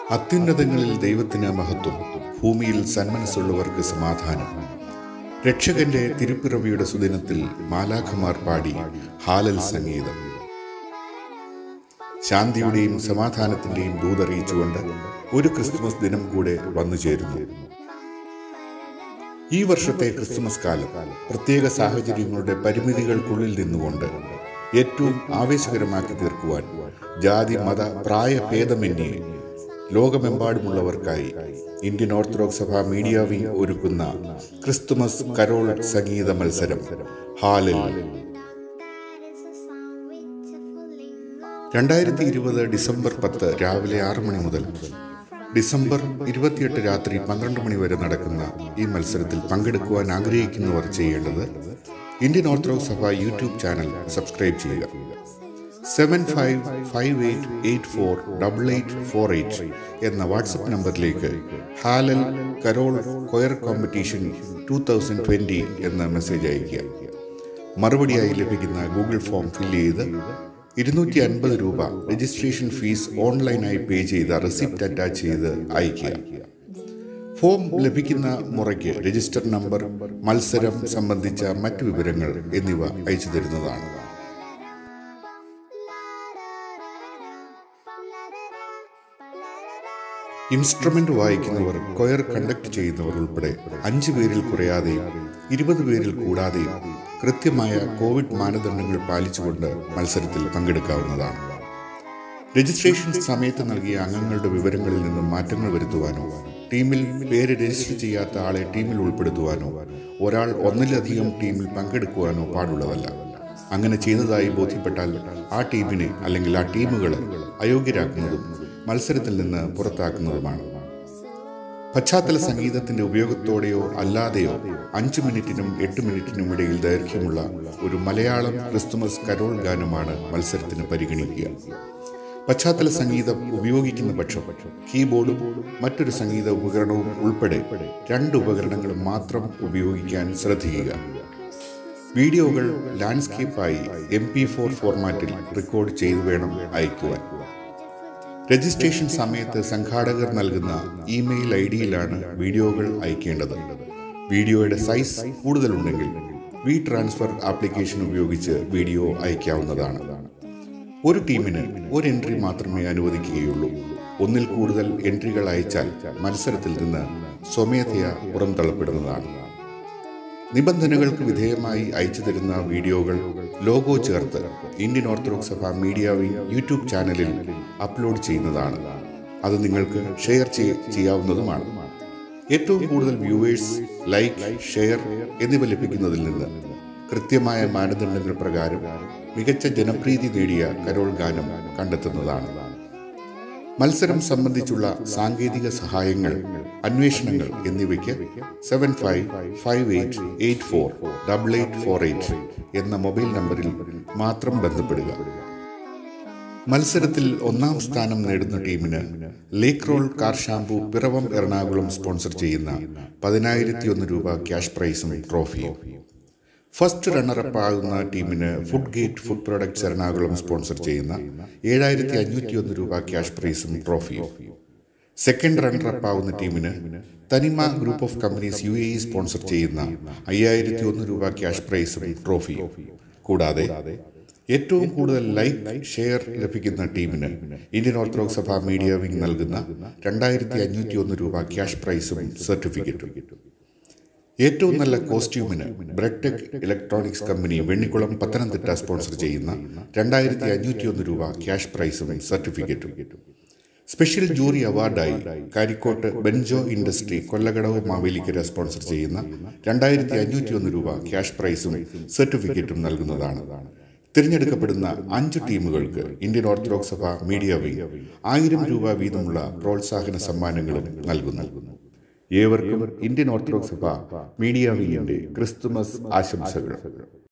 അത്യുന്നതങ്ങളിൽ ദൈവത്തിന് മഹത്വം ഭൂമിയിൽ സന്മനസ്സുള്ളവർക്ക് സമാധാനം രക്ഷകന്റെ തിരുപ്പിറവിയുടെ സുദിനത്തിൽ മാലാഖമാർ പാടി ഹാലൽ സംഗീതം ശാന്തിയുടെയും സമാധാനത്തിന്റെയും ദൂതറിയിച്ചുകൊണ്ട് ഒരു ക്രിസ്തുമസ് ദിനം കൂടെ വന്നു ചേരുന്നു ഈ വർഷത്തെ ക്രിസ്തുമസ് കാലം പ്രത്യേക സാഹചര്യങ്ങളുടെ പരിമിതികൾക്കുള്ളിൽ നിന്നുകൊണ്ട് ഏറ്റവും ആവേശകരമാക്കി തീർക്കുവാൻ ജാതി മത പ്രായ ഭേദമന്യേ ലോകമെമ്പാടുമുള്ളവർക്കായി Indian Orthodox Sabha media wing ഒരുക്കുന്ന ക്രിസ്തുമസ് കരോൾ സംഗീത മത്സരം ഹാലിൽ രണ്ടായിരത്തി ഇരുപത് ഡിസംബർ പത്ത് രാവിലെ ആറ് മണി മുതൽ ഡിസംബർ ഇരുപത്തിയെട്ട് രാത്രി പന്ത്രണ്ട് മണി വരെ നടക്കുന്ന ഈ മത്സരത്തിൽ പങ്കെടുക്കുവാൻ ആഗ്രഹിക്കുന്നവർ ചെയ്യേണ്ടത് Indian Orthodox Sabha YouTube channel subscribe ചെയ്യുക seven five five eight eight four double eight four eight എന്ന വാട്സപ്പ് നമ്പറിലേക്ക് Hallel carol choir competition two thousand twenty എന്ന മെസ്സേജ് അയയ്ക്കുക മറുപടിയായി ലഭിക്കുന്ന ഗൂഗിൾ ഫോം ഫില്ല് ചെയ്ത് ഇരുന്നൂറ്റി അൻപത് രൂപ രജിസ്ട്രേഷൻ ഫീസ് ഓൺലൈനായി പേ ചെയ്ത റെസിപ്റ്റ് അറ്റാച്ച് ചെയ്ത് അയയ്ക്കുക ഫോം ലഭിക്കുന്ന മുറയ്ക്ക് രജിസ്റ്റർ നമ്പർ മത്സരം സംബന്ധിച്ച മറ്റു വിവരങ്ങൾ എന്നിവ അയച്ചു തരുന്നതാണ് ഇൻസ്ട്രുമെന്റ് വായിക്കുന്നവർ കൊയർ കണ്ടക്ട് ചെയ്യുന്നവർ ഉൾപ്പെടെ അഞ്ചു പേരിൽ കുറയാതെയും ഇരുപത് പേരിൽ കൂടാതെയും കൃത്യമായ കോവിഡ് മാനദണ്ഡങ്ങൾ പാലിച്ചുകൊണ്ട് മത്സരത്തിൽ പങ്കെടുക്കാവുന്നതാണ് രജിസ്ട്രേഷൻ സമയത്ത് നൽകിയ അംഗങ്ങളുടെ വിവരങ്ങളിൽ നിന്നും മാറ്റങ്ങൾ വരുത്തുവാനോ ടീമിൽ പേര് രജിസ്റ്റർ ചെയ്യാത്ത ആളെ ടീമിൽ ഉൾപ്പെടുത്തുവാനോ ഒരാൾ ഒന്നിലധികം ടീമിൽ പങ്കെടുക്കുവാനോ പാടുള്ളതല്ല അങ്ങനെ ചെയ്തതായി ബോധ്യപ്പെട്ടാൽ ആ ടീമിനെ അല്ലെങ്കിൽ ആ ടീമുകളെ അയോഗ്യരാക്കുന്നതും മത്സരത്തിൽ നിന്ന് പുറത്താക്കുന്നതുമാണ് പശ്ചാത്തല സംഗീതത്തിന്റെ ഉപയോഗത്തോടെയോ അല്ലാതെയോ അഞ്ചു മിനിറ്റിനും എട്ട് മിനിറ്റിനും ഇടയിൽ ദൈർഘ്യമുള്ള ഒരു മലയാളം ക്രിസ്തുമസ് കരോൾ ഗാനമാണ് മത്സരത്തിന് പരിഗണിക്കുക പശ്ചാത്തല സംഗീതം ഉപയോഗിക്കുന്ന പക്ഷം കീബോർഡും മറ്റൊരു സംഗീത ഉപകരണവും ഉൾപ്പെടെ രണ്ട് ഉപകരണങ്ങളും മാത്രം ഉപയോഗിക്കാൻ ശ്രദ്ധിക്കുക വീഡിയോകൾ ലാൻഡ്സ്കേപ്പായി എം പി ഫോർ ഫോർമാറ്റിൽ റെക്കോർഡ് ചെയ്തു വേണം അയക്കുവാൻ രജിസ്ട്രേഷൻ സമയത്ത് സംഘാടകർ നൽകുന്ന ഇമെയിൽ ഐ ഡിയിലാണ് വീഡിയോകൾ അയക്കേണ്ടത് വീഡിയോയുടെ സൈസ് കൂടുതലുണ്ടെങ്കിൽ വി ട്രാൻസ്ഫർ ആപ്ലിക്കേഷൻ ഉപയോഗിച്ച് വീഡിയോ അയക്കാവുന്നതാണ് ഒരു ടീമിന് ഒരു എൻട്രി മാത്രമേ അനുവദിക്കുകയുള്ളൂ ഒന്നിൽ കൂടുതൽ എൻട്രികൾ അയച്ചാൽ മത്സരത്തിൽ നിന്ന് സ്വമേധയാ പുറംതള്ളപ്പെടുന്നതാണ് നിബന്ധനകൾക്ക് വിധേയമായി അയച്ചു തരുന്ന വീഡിയോകൾ ലോഗോ ചേർത്ത് Indian Orthodox Sabha media wing YouTube ചാനലിൽ അപ്ലോഡ് ചെയ്യുന്നതാണ് അത് നിങ്ങൾക്ക് ഷെയർ ചെയ്യാവുന്നതുമാണ് ഏറ്റവും കൂടുതൽ വ്യൂവേഴ്സ് ലൈക്ക് ഷെയർ എന്നിവ ലഭിക്കുന്നതിൽ നിന്ന് കൃത്യമായ മാനദണ്ഡങ്ങൾ പ്രകാരം മികച്ച ജനപ്രീതി നേടിയ കരോൾ ഗാനം കണ്ടെത്തുന്നതാണ് മത്സരം സംബന്ധിച്ചുള്ള സാങ്കേതിക സഹായങ്ങൾ അന്വേഷണങ്ങൾ എന്നിവയ്ക്ക് seven five five eight eight four double eight four eight എന്ന മൊബൈൽ നമ്പറിൽ മാത്രം ബന്ധപ്പെടുക മത്സരത്തിൽ ഒന്നാം സ്ഥാനം നേടുന്ന ടീമിന് ലേക്ക് roll car shampoo Piravom Ernakulam sponsor ചെയ്യുന്ന പതിനായിരത്തി ഒന്ന് രൂപ ക്യാഷ് പ്രൈസും ട്രോഫിയും ഫസ്റ്റ് റണ്ണറപ്പ് ആകുന്ന ടീമിന് food gate food products Ernakulam sponsor ചെയ്യുന്ന ഏഴായിരത്തി അഞ്ഞൂറ്റി ഒന്ന് രൂപ ക്യാഷ് പ്രൈസും ട്രോഫിയും സെക്കൻഡ് റണ്ണറപ്പ് ആവുന്ന ടീമിന് Thanima group of companies U A E sponsor ചെയ്യുന്ന അയ്യായിരത്തി ഒന്ന് രൂപ ക്യാഷ് പ്രൈസും ട്രോഫിയും കൂടാതെ ഏറ്റവും കൂടുതൽ ലൈക്ക് ഷെയർ ലഭിക്കുന്ന ടീമിന് Indian Orthodox Sabha media wing നൽകുന്ന രണ്ടായിരത്തി അഞ്ഞൂറ്റി ഒന്ന് രൂപ ക്യാഷ് പ്രൈസും സർട്ടിഫിക്കറ്റും ഏറ്റവും നല്ല കോസ്റ്റ്യൂമിന് Breadtech electronics company Vennikulam Pathanamthitta sponsor ചെയ്യുന്ന രണ്ടായിരത്തി അഞ്ഞൂറ്റി ഒന്ന് രൂപ ക്യാഷ് പ്രൈസും സർട്ടിഫിക്കറ്റും സ്പെഷ്യൽ ജൂറി അവാർഡായി കാരിക്കോട്ട് ബെൻജോ ഇൻഡസ്ട്രി കൊല്ലകടവ് മാവേലിക്കര സ്പോൺസർ ചെയ്യുന്ന രണ്ടായിരത്തി അഞ്ഞൂറ്റി ഒന്ന് രൂപ ക്യാഷ് പ്രൈസും സർട്ടിഫിക്കറ്റും നൽകുന്നതാണ് തിരഞ്ഞെടുക്കപ്പെടുന്ന അഞ്ച് ടീമുകൾക്ക് Indian Orthodox Sabha media wing ആയിരം രൂപ വീതമുള്ള പ്രോത്സാഹന സമ്മാനങ്ങളും നൽകുന്നു ഏവർക്കും ഇന്ത്യൻ ഓർത്തഡോക്സ് സഭ മീഡിയ വിങ്ങിന്റെ ക്രിസ്തുമസ് ആശംസകൾ